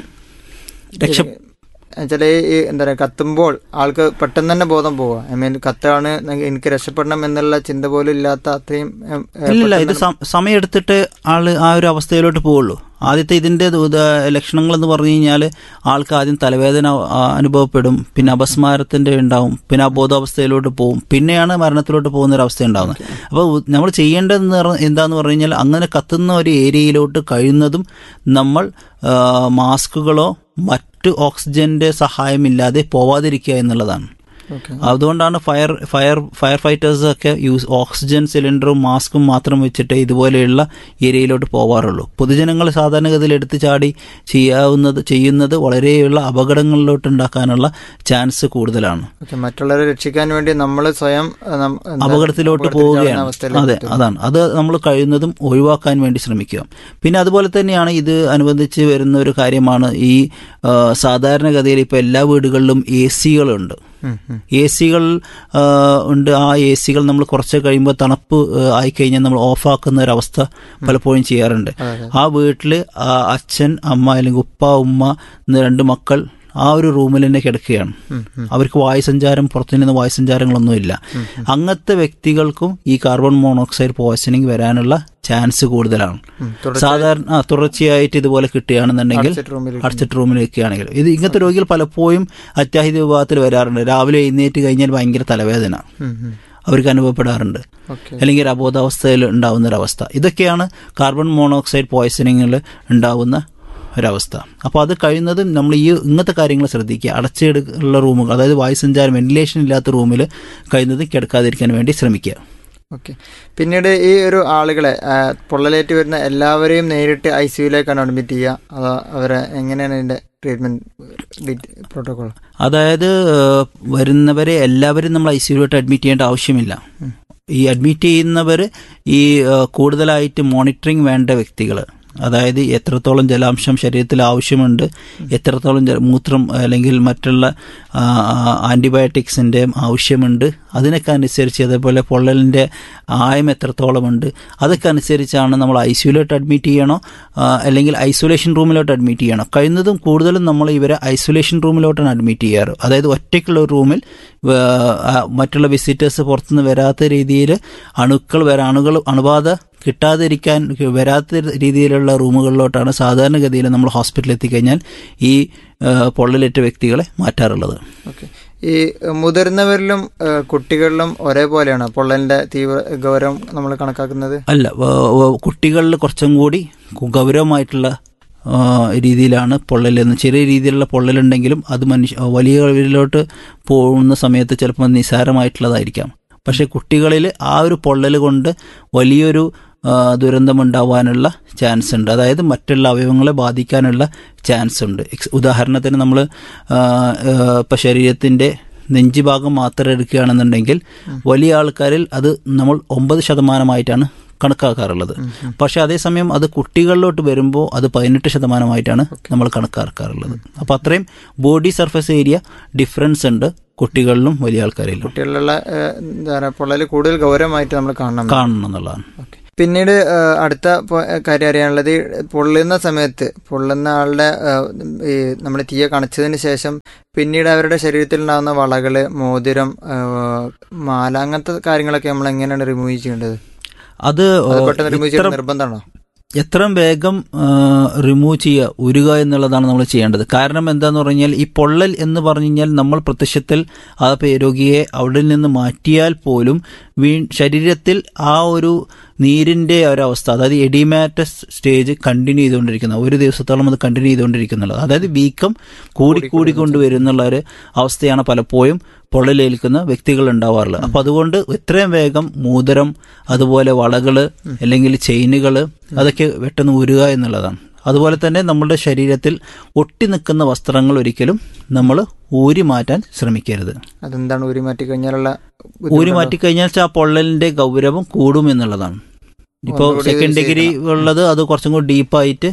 രക്ഷ ചില ഈ എന്താ പറയാ കത്തുമ്പോൾ ആൾക്ക് പെട്ടെന്ന് തന്നെ ബോധം പോവുക ഐ മീൻ കത്താണ് എനിക്ക് രക്ഷപ്പെടണം എന്നുള്ള ചിന്ത പോലും ഇല്ലാത്ത അത്രയും ഏ, ഏ, ഇല്ലില്ല ഇത് പെട്ടെന്ന് സം- സമയമെടുത്തിട്ട് ആള് ആ ഒരു അവസ്ഥയിലോട്ട് പോവുള്ളൂ ആദ്യത്തെ ഇതിന്റെ ലക്ഷണങ്ങൾ എന്ന് പറഞ്ഞു കഴിഞ്ഞാൽ ആൾക്ക് ആദ്യം തലവേദന ആ, അനുഭവപ്പെടും പിന്നെ അപസ്മാരത്തിന്റെ ഉണ്ടാവും പിന്നെ അബോധാവസ്ഥയിലോട്ട് പോകും പിന്നെയാണ് മരണത്തിലോട്ട് പോകുന്ന ഒരു അവസ്ഥ ഉണ്ടാകുന്നത് അപ്പോൾ നമ്മൾ ചെയ്യേണ്ടതെന്ന് പറ- എന്താന്ന് പറഞ്ഞു കഴിഞ്ഞാൽ അങ്ങനെ കത്തുന്ന ഒരു ഏരിയയിലോട്ട് കഴിയുന്നതും നമ്മൾ ആ, മാസ്കുകളോ മറ്റു ഓക്സിജന്റെ സഹായമില്ലാതെ പോവാതിരിക്കുക എന്നുള്ളതാണ് ഓക്കെ അതുകൊണ്ടാണ് ഫയർ ഫയർ ഫയർ ഫൈറ്റേഴ്സ് ഒക്കെ യൂസ് ഓക്സിജൻ സിലിണ്ടറും മാസ്കും മാത്രം വെച്ചിട്ട് ഇതുപോലെയുള്ള ഏരിയയിലോട്ട് പോവാറുള്ളൂ പൊതുജനങ്ങൾ സാധാരണഗതിയിൽ എടുത്തു ചാടി ചെയ്യാവുന്നത് ചെയ്യുന്നത് വളരെയുള്ള അപകടങ്ങളിലോട്ട് ഉണ്ടാക്കാനുള്ള ചാൻസ് കൂടുതലാണ് ഓക്കെ മറ്റുള്ളവരെ രക്ഷിക്കാൻ വേണ്ടി നമ്മൾ സ്വയം ഏ, നം- എന്താ, അപകടത്തിലോട്ട് അപകടത്തിൽ ചാടുന്ന പോവുകയാണ് അവസ്ഥയിലേക്ക് അതെ എത്തുന്നു. അതാണ് അത് നമ്മൾ കഴിയുന്നതും ഒഴിവാക്കാൻ വേണ്ടി ശ്രമിക്കുക പിന്നെ അതുപോലെ തന്നെയാണ് ഇത് അനുബന്ധിച്ച് വരുന്ന ഒരു കാര്യമാണ് ഈ ആ, സാധാരണഗതിയിൽ ഇപ്പോൾ എല്ലാ വീടുകളിലും എ സികളുണ്ട് ഉം, ഉം. എ സികൾ ഉണ്ട് ആ എ സികൾ നമ്മൾ കുറച്ച് കഴിയുമ്പോൾ തണുപ്പ് ആ, ആയിക്കഴിഞ്ഞാൽ നമ്മൾ ഓഫാക്കുന്ന ഒരു അവസ്ഥ പലപ്പോഴും ചെയ്യാറുണ്ട് അതെ, അതെ. ആ വീട്ടിൽ അച്ഛൻ അമ്മ അല്ലെങ്കിൽ ഉപ്പ ഉമ്മ എന്ന രണ്ട് മക്കൾ ആ ഒരു റൂമിൽ തന്നെ കിടക്കുകയാണ് ഉം, ഉം. അവർക്ക് വായുസഞ്ചാരം പുറത്തു നിന്ന് വായുസഞ്ചാരങ്ങളൊന്നുമില്ല അങ്ങനത്തെ വ്യക്തികൾക്കും ഈ കാർബൺ മോണോക്സൈഡ് പോയ്സണിങ് വരാനുള്ള ചാൻസ് കൂടുതലാണ് ഉം, തുടർച്ച- സാധാരണ ആ, തുടർച്ചയായിട്ട് ഇതുപോലെ കിട്ടുകയാണെന്നുണ്ടെങ്കിൽ അടച്ചിട്ട റൂമിൽ അടച്ചിട്ട് റൂമിൽ വെക്കുകയാണെങ്കിൽ ഇത് ഇങ്ങനത്തെ രോഗികൾ പലപ്പോഴും അത്യാഹിത വിഭാഗത്തിൽ വരാറുണ്ട് രാവിലെ എഴുന്നേറ്റ് കഴിഞ്ഞാൽ ഭയങ്കര തലവേദന ഉം, ഉം. അവർക്ക് അനുഭവപ്പെടാറുണ്ട് ഓക്കെ അല്ലെങ്കിൽ ഒരു അബോധാവസ്ഥയിൽ ഉണ്ടാവുന്ന ഒരവസ്ഥ ഇതൊക്കെയാണ് കാർബൺ മോണോക്സൈഡ് പോയ്സണിങ്ങിൽ ഉണ്ടാവുന്ന ഒരവസ്ഥ അപ്പോൾ അത് കഴിയുന്നതും നമ്മൾ ഈ ഇങ്ങനത്തെ കാര്യങ്ങൾ ശ്രദ്ധിക്കുക അടച്ചിടുള്ള റൂമുകൾ അതായത് വായുസഞ്ചാരം വെന്റിലേഷൻ ഇല്ലാത്ത റൂമിൽ കഴിയുന്നതും കിടക്കാതിരിക്കാൻ വേണ്ടി ശ്രമിക്കുക ഓക്കെ പിന്നീട് ഈ ഒരു ആളുകളെ ആ, പൊള്ളലേറ്റ് വരുന്ന എല്ലാവരെയും നേരിട്ട് ഐ സിയുലേക്കാണ് അഡ്മിറ്റ് ചെയ്യുക അതോ അവരെ എങ്ങനെയാണ് ഇതിന്റെ ട്രീറ്റ്മെന്റ് പ്രോട്ടോകോൾ അതായത് ഏഹ്, വരുന്നവരെ എല്ലാവരും നമ്മൾ ഐ സിയിലോട്ട് അഡ്മിറ്റ് ചെയ്യേണ്ട ആവശ്യമില്ല ഈ അഡ്മിറ്റ് ചെയ്യുന്നവർ ഈ ഏഹ്, കൂടുതലായിട്ട് മോണിറ്ററിങ് വേണ്ട വ്യക്തികൾ അതായത് എത്രത്തോളം ജലാംശം ശരീരത്തിൽ ആവശ്യമുണ്ട് എത്രത്തോളം ജല- മൂത്രം അല്ലെങ്കിൽ മറ്റുള്ള ആൻറ്റിബയോട്ടിക്സിൻ്റെ ആവശ്യമുണ്ട് അതിനൊക്കെ അനുസരിച്ച് അതേപോലെ പൊള്ളലിൻ്റെ ആയം എത്രത്തോളമുണ്ട് അതൊക്കെ അനുസരിച്ചാണ് നമ്മൾ ഐ സിയുലോട്ട് അഡ്മിറ്റ് ചെയ്യണോ ആ, അല്ലെങ്കിൽ ഐസൊലേഷൻ റൂമിലോട്ട് അഡ്മിറ്റ് ചെയ്യണോ കഴിയുന്നതും കൂടുതലും നമ്മൾ ഇവരെ ഐസൊലേഷൻ റൂമിലോട്ടാണ് അഡ്മിറ്റ് ചെയ്യാറ് അതായത് ഒറ്റയ്ക്കുള്ള ഒരു റൂമിൽ വേ- ആ, മറ്റുള്ള വിസിറ്റേഴ്സ് പുറത്തുനിന്ന് വരാത്ത രീതിയിൽ അണുക്കൾ വരാ അണുകൾ അണുബാധ കിട്ടാതിരിക്കാൻ വരാത്ത രീതിയിലുള്ള റൂമുകളിലോട്ടാണ് സാധാരണഗതിയിൽ നമ്മൾ ഹോസ്പിറ്റലിൽ എത്തിക്കഴിഞ്ഞാൽ ഈ ആ, പൊള്ളലേറ്റ വ്യക്തികളെ മാറ്റാറുള്ളത് ഓക്കെ ഈ മുതിർന്നവരിലും ഏഹ്, കുട്ടികളിലും ഒരേപോലെയാണ് പൊള്ളലിന്റെ തീവ്ര ഗൗരവം നമ്മൾ കണക്കാക്കുന്നത് അല്ല വ- വ- കുട്ടികളിൽ കുറച്ചും കൂടി കു- ഗൗരവമായിട്ടുള്ള ആ, രീതിയിലാണ് പൊള്ളലെന്ന് ചെറിയ രീതിയിലുള്ള പൊള്ളലുണ്ടെങ്കിലും അത് മനുഷ്യ വലിയ അളവിലോട്ട് പോകുന്ന സമയത്ത് ചിലപ്പോൾ നിസ്സാരമായിട്ടുള്ളതായിരിക്കാം പക്ഷേ കുട്ടികളിൽ ആ ഒരു പൊള്ളൽ കൊണ്ട് വലിയൊരു ആ, ദുരന്തമുണ്ടാവാനുള്ള ചാൻസ് ഉണ്ട് അതായത് മറ്റുള്ള അവയവങ്ങളെ ബാധിക്കാനുള്ള ചാൻസ് ഉണ്ട് എക്സ്- ഉദാഹരണത്തിന് നമ്മൾ ഇപ്പം ശരീരത്തിൻ്റെ നെഞ്ച് ഭാഗം മാത്രം എടുക്കുകയാണെന്നുണ്ടെങ്കിൽ വലിയ ആൾക്കാരിൽ അത് നമ്മൾ ഒമ്പത് ശതമാനമായിട്ടാണ് കണക്കാക്കാറുള്ളത് പക്ഷെ അതേസമയം അത് കുട്ടികളിലോട്ട് വരുമ്പോൾ അത് പതിനെട്ട് ശതമാനമായിട്ടാണ് നമ്മൾ കണക്കാക്കാറുള്ളത് അപ്പോൾ അത്രയും ബോഡി സർഫസ് ഏരിയ ഡിഫറൻസ് ഉണ്ട് കുട്ടികളിലും വലിയ ആൾക്കാരിലും കുട്ടികളിലുള്ള ഏഹ്, എന്താ പറയുക പൊള്ളൽ കൂടുതൽ ഗൗരവമായിട്ട് നമ്മൾ കാണണം കാണണം എന്നുള്ളതാണ് ഓക്കെ പിന്നീട് ഏഹ്, അടുത്ത പോ- കാര്യം അറിയാനുള്ളത് ഈ പൊള്ളുന്ന സമയത്ത് പൊള്ളുന്ന ആളുടെ ഏഹ്, ഈ നമ്മൾ തീയ കണച്ചതിന് ശേഷം പിന്നീട് അവരുടെ ശരീരത്തിൽ ഉണ്ടാകുന്ന വളകള് മോതിരം ഏഹ്, മാല അങ്ങനത്തെ കാര്യങ്ങളൊക്കെ നമ്മൾ എങ്ങനെയാണ് റിമൂവ് ചെയ്യേണ്ടത് അത് അത് പെട്ടെന്ന് റിമൂവ് ഇത്ര ചെയ്യേണ്ട നിർബന്ധമാണോ എത്രയും വേഗം റിമൂവ് ചെയ്യുക ഉരുക എന്നുള്ളതാണ് നമ്മൾ ചെയ്യേണ്ടത് കാരണം എന്താന്ന് പറഞ്ഞാൽ ഈ പൊള്ളൽ എന്ന് പറഞ്ഞു കഴിഞ്ഞാൽ നമ്മൾ പ്രത്യക്ഷത്തിൽ ആ പേ- രോഗിയെ അവിടെ നിന്ന് മാറ്റിയാൽ പോലും വീ ശരീരത്തിൽ ആ ഒരു നീരിന്റെ ഒരവസ്ഥ അതായത് എഡിമാറ്റസ് സ്റ്റേജ് കണ്ടിന്യൂ ചെയ്തുകൊണ്ടിരിക്കുന്ന ഒരു ദിവസത്തോളം അത് കണ്ടിന്യൂ ചെയ്തുകൊണ്ടിരിക്കുന്നുള്ളത് അതായത് വീക്കം കൂടി കൂടി കൊണ്ടുവരുന്നുള്ള ഒരു അവസ്ഥയാണ് പലപ്പോഴും പൊള്ളലേൽക്കുന്ന വ്യക്തികൾ ഉണ്ടാവാറുള്ളത് അപ്പൊ അതുകൊണ്ട് എത്രയും വേഗം മൂതരം അതുപോലെ വളകള് അല്ലെങ്കിൽ ചെയിനുകൾ അതൊക്കെ പെട്ടെന്ന് ഉരുക എന്നുള്ളതാണ് അതുപോലെ തന്നെ നമ്മുടെ ശരീരത്തിൽ ഒട്ടി നിൽക്കുന്ന വസ്ത്രങ്ങൾ ഒരിക്കലും നമ്മൾ ഊരി മാറ്റാൻ ശ്രമിക്കരുത് അതെന്താണ് ഊരി മാറ്റി കഴിഞ്ഞാലുള്ള ഊരി മാറ്റിക്കഴിഞ്ഞാൽ ആ പൊള്ളലിന്റെ ഗൗരവം കൂടും എന്നുള്ളതാണ് ഇപ്പോൾ ഒന്നുകൂടി സെക്കൻഡ് ഡിഗ്രി ഉള്ളത് അത് കുറച്ചും കൂടി ഡീപ്പായിട്ട്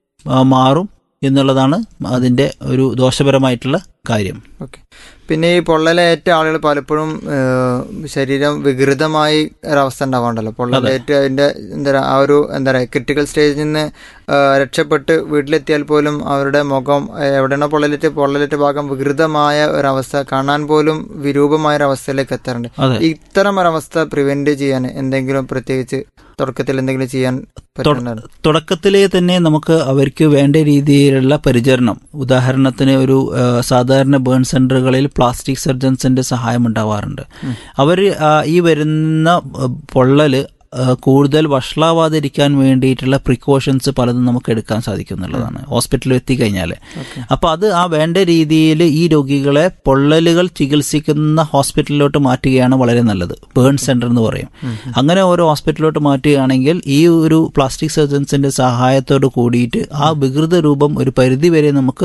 മാറും എന്നുള്ളതാണ് അതിന്റെ ഒരു ദോഷപരമായിട്ടുള്ള കാര്യം ഓക്കെ പിന്നെ ഈ പൊള്ളലേറ്റ ആളുകൾ പലപ്പോഴും ഏഹ്, ശരീരം വികൃതമായി ഒരവസ്ഥ ഉണ്ടാവാണ്ടല്ലോ പൊള്ളലേറ്റ് അതിന്റെ എന്താ പറയാ ആ ഒരു എന്താ പറയാ ക്രിട്ടിക്കൽ സ്റ്റേജിൽ നിന്ന് ഏഹ്, രക്ഷപ്പെട്ട് വീട്ടിലെത്തിയാൽ പോലും അവരുടെ മുഖം ഏഹ്, എവിടെയാണോ പൊള്ളലേറ്റ് പൊള്ളലേറ്റ ഭാഗം വികൃതമായ ഒരവസ്ഥ കാണാൻ പോലും വിരൂപമായ ഒരവസ്ഥയിലേക്ക് എത്താറുണ്ട് അതെ ഇത്തരം ഒരവസ്ഥ പ്രിവെന്റ് ചെയ്യാൻ എന്തെങ്കിലും പ്രത്യേകിച്ച് തുടക്കത്തിൽ എന്തെങ്കിലും ചെയ്യാൻ പറ്റുന്നുണ്ടോ തുടക്കത്തിലേ തന്നെ നമുക്ക് അവർക്ക് വേണ്ട രീതിയിലുള്ള പരിചരണം ഉദാഹരണത്തിന് ഒരു ആ, സാധാരണ ബേൺ സെന്ററുകളിൽ പ്ലാസ്റ്റിക് സർജൻസിന്റെ സഹായം ഉണ്ടാവാറുണ്ട് അവർ ഈ വരുന്ന ആ, പൊള്ളല് ആ, കൂടുതൽ വഷളാവാതിരിക്കാൻ വേണ്ടിയിട്ടുള്ള പ്രിക്കോഷൻസ് പലതും നമുക്ക് എടുക്കാൻ സാധിക്കും എന്നുള്ളതാണ് ഹോസ്പിറ്റലിൽ എത്തിക്കഴിഞ്ഞാൽ അപ്പൊ അത് ആ വേണ്ട രീതിയിൽ ഈ രോഗികളെ പൊള്ളലുകൾ ചികിത്സിക്കുന്ന ഹോസ്പിറ്റലിലോട്ട് മാറ്റുകയാണ് വളരെ നല്ലത് ബേൺ സെന്റർ എന്ന് പറയും അങ്ങനെ ഓരോ ഹോസ്പിറ്റലിലോട്ട് മാറ്റുകയാണെങ്കിൽ ഈ ഒരു പ്ലാസ്റ്റിക് സർജൻസിന്റെ സഹായത്തോട് കൂടിയിട്ട് ആ വികൃത രൂപം ഒരു പരിധി വരെ നമുക്ക്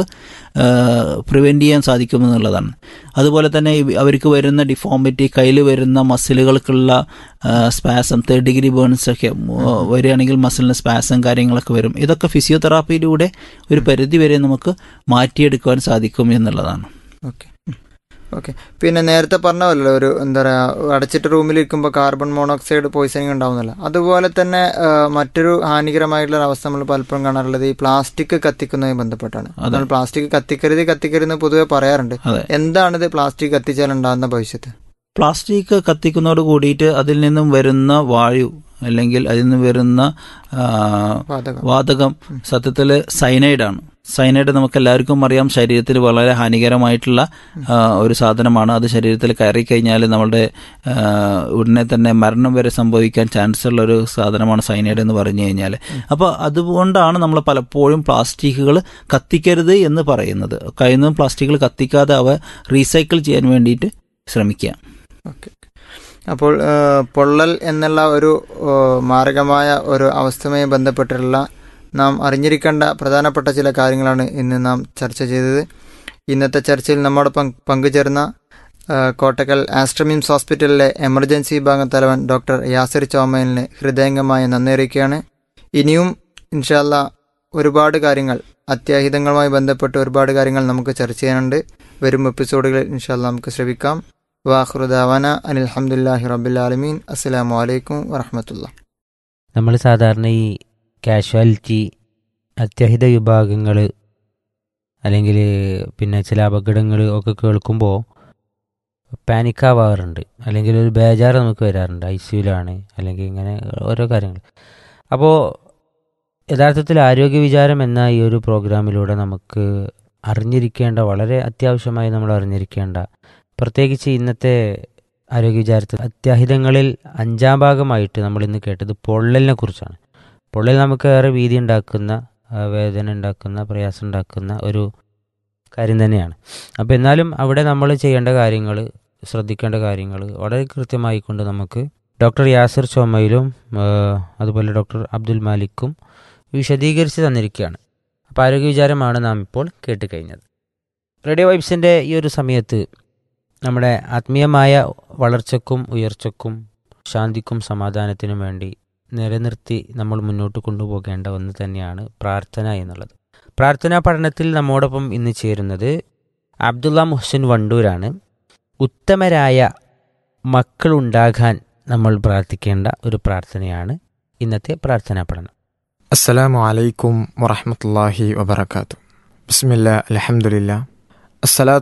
പ്രിവെന്റ് ചെയ്യാൻ സാധിക്കും എന്നുള്ളതാണ് അതുപോലെ തന്നെ ഇവ- അവർക്ക് വരുന്ന ഡിഫോമിറ്റി കയ്യിൽ വരുന്ന മസിലുകൾക്കുള്ള സ്പാസം തേർഡ് ഡിഗ്രി ബേൺസ് ഒക്കെ മ- വരികയാണെങ്കിൽ മസിലിന് സ്പാസം കാര്യങ്ങളൊക്കെ വരും ഇതൊക്കെ ഫിസിയോതെറാപ്പിയിലൂടെ ഒരു പരിധി വരെ നമുക്ക് മാറ്റിയെടുക്കുവാൻ സാധിക്കും എന്നുള്ളതാണ് ഓക്കെ ഓക്കെ പിന്നെ നേരത്തെ പറഞ്ഞല്ലോ ഒരു എന്താ പറയാ അടച്ചിട്ട റൂമിലിരിക്കുമ്പോൾ കാർബൺ മോണോക്സൈഡ് പോയിസണിങ് ഉണ്ടാവുന്നല്ലോ അതുപോലെ തന്നെ ആ, മറ്റൊരു ഹാനികരമായിട്ടുള്ള ഒരു അവസ്ഥ നമ്മൾ പലപ്പോഴും കാണാറുള്ളത് ഈ പ്ലാസ്റ്റിക് കത്തിക്കുന്നതുമായി ബന്ധപ്പെട്ടാണ് നമ്മൾ പ്ലാസ്റ്റിക് കത്തിക്കരുത് കത്തിക്കരുത് എന്ന് പൊതുവെ പറയാറുണ്ട് അതെ. എന്താണിത് പ്ലാസ്റ്റിക് കത്തിച്ചാൽ ഉണ്ടാകുന്ന ഭവിഷ്യത്ത് പ്ലാസ്റ്റിക് കത്തിക്കുന്നതോട് കൂടിയിട്ട് അതിൽ നിന്നും വരുന്ന വായു അല്ലെങ്കിൽ അതിൽ നിന്ന് വരുന്ന ആ, വാതകം വാതകം സത്യത്തിൽ സൈനൈഡാണ് സൈനൈഡ് നമുക്ക് എല്ലാവർക്കും അറിയാം ശരീരത്തിൽ വളരെ ഹാനികരമായിട്ടുള്ള ആ, ഒരു സാധനമാണ് അത് ശരീരത്തിൽ കയറി കഴിഞ്ഞാൽ നമ്മളുടെ ആ, ഉടനെ തന്നെ മരണം വരെ സംഭവിക്കാൻ ചാൻസ് ഉള്ള ഒരു സാധനമാണ് സൈനൈഡ് എന്ന് പറഞ്ഞു കഴിഞ്ഞാൽ അപ്പോൾ അതുകൊണ്ടാണ് നമ്മൾ പലപ്പോഴും പ്ലാസ്റ്റിക്കുകൾ കത്തിക്കരുത് എന്ന് പറയുന്നത് കഴിയുന്നതും പ്ലാസ്റ്റിക്കുകൾ കത്തിക്കാതെ അവ റീസൈക്കിൾ ചെയ്യാൻ വേണ്ടിയിട്ട് ശ്രമിക്കുക ഓക്കെ അപ്പോൾ ആ, പൊള്ളൽ എന്നുള്ള ഒരു ആ, മാരകമായ ഒരു അവസ്ഥയുമായി ബന്ധപ്പെട്ടിട്ടുള്ള നാം അറിഞ്ഞിരിക്കേണ്ട പ്രധാനപ്പെട്ട ചില കാര്യങ്ങളാണ് ഇന്ന് നാം ചർച്ച ചെയ്തത് ഇന്നത്തെ ചർച്ചയിൽ നമ്മോടൊപ്പം പങ്കുചേർന്ന ആ, കോട്ടക്കൽ ആസ്ട്രമിംസ് ഹോസ്പിറ്റലിലെ എമർജൻസി വിഭാഗം തലവൻ ഡോക്ടർ യാസിർ ചോമയലിന് ഹൃദയംഗമായ നന്ദി അറിയിക്കുകയാണ് ഇനിയും ഇൻഷാല്ല ഒരുപാട് കാര്യങ്ങൾ അത്യാഹിതങ്ങളുമായി ബന്ധപ്പെട്ട് ഒരുപാട് കാര്യങ്ങൾ നമുക്ക് ചർച്ച ചെയ്യാനുണ്ട് വരും എപ്പിസോഡുകളിൽ ഇൻഷാല്ല നമുക്ക് ശ്രമിക്കാം വാഹൃദാവന അനിൽഹമുല്ലാഹി റബുലാലമീൻ അസ്സാം വലൈക്കും വറഹമത്തുള്ള നമ്മൾ സാധാരണ ഈ കാഷ്വാലിറ്റി അത്യാഹിത വിഭാഗങ്ങൾ അല്ലെങ്കിൽ പിന്നെ ചില അപകടങ്ങൾ ഒക്കെ കേൾക്കുമ്പോൾ പാനിക്കാവാറുണ്ട് അല്ലെങ്കിൽ ഒരു ബേജാറ് നമുക്ക് വരാറുണ്ട് ഐ സിയുലാണ് അല്ലെങ്കിൽ ഇങ്ങനെ ഓരോ കാര്യങ്ങൾ അപ്പോൾ യഥാർത്ഥത്തിൽ ആരോഗ്യ വിചാരം എന്ന ഈ ഒരു പ്രോഗ്രാമിലൂടെ നമുക്ക് അറിഞ്ഞിരിക്കേണ്ട വളരെ അത്യാവശ്യമായി നമ്മൾ അറിഞ്ഞിരിക്കേണ്ട പ്രത്യേകിച്ച് ഇന്നത്തെ ആരോഗ്യ വിചാരത്തിൽ അത്യാഹിതങ്ങളിൽ അഞ്ചാം ഭാഗമായിട്ട് നമ്മൾ ഇന്ന് കേട്ടത് പൊള്ളലിനെ കുറിച്ചാണ് പൊള്ളൽ നമുക്ക് ഏറെ ഭീതി ഉണ്ടാക്കുന്ന ആ, വേദന ഉണ്ടാക്കുന്ന പ്രയാസം ഉണ്ടാക്കുന്ന ഒരു കാര്യം തന്നെയാണ് അപ്പോൾ എന്നാലും അവിടെ നമ്മൾ ചെയ്യേണ്ട കാര്യങ്ങൾ ശ്രദ്ധിക്കേണ്ട കാര്യങ്ങൾ വളരെ കൃത്യമായി കൊണ്ട് നമുക്ക് ഡോക്ടർ യാസിർ ചോമയിലും ആ, അതുപോലെ ഡോക്ടർ അബ്ദുൽ മാലിക്കും വിശദീകരിച്ച് തന്നിരിക്കുകയാണ് അപ്പോൾ ആരോഗ്യ വിചാരമാണ് നാം ഇപ്പോൾ കേട്ട് കഴിഞ്ഞത് റേഡിയോ വൈബ്സിൻ്റെ ഈ ഒരു സമയത്ത് നമ്മുടെ ആത്മീയമായ വളർച്ചക്കും ഉയർച്ചക്കും ശാന്തിക്കും സമാധാനത്തിനും വേണ്ടി നിലനിർത്തി നമ്മൾ മുന്നോട്ട് കൊണ്ടുപോകേണ്ട ഒന്ന് തന്നെയാണ് പ്രാർത്ഥന എന്നുള്ളത് പ്രാർത്ഥനാ പഠനത്തിൽ നമ്മോടൊപ്പം ഇന്ന് ചേരുന്നത് അബ്ദുള്ള മുഹ്സിൻ വണ്ടൂരാണ് ഉത്തമരായ മക്കളുണ്ടാകാൻ നമ്മൾ പ്രാർത്ഥിക്കേണ്ട ഒരു പ്രാർത്ഥനയാണ് ഇന്നത്തെ പ്രാർത്ഥനാ പഠനം അസ്സലാമു അലൈക്കും വറഹമത്തല്ലാഹി വബർക്കാത്തു ബിസ്മില്ല അലഹമുല്ല അസ്സലാത്തു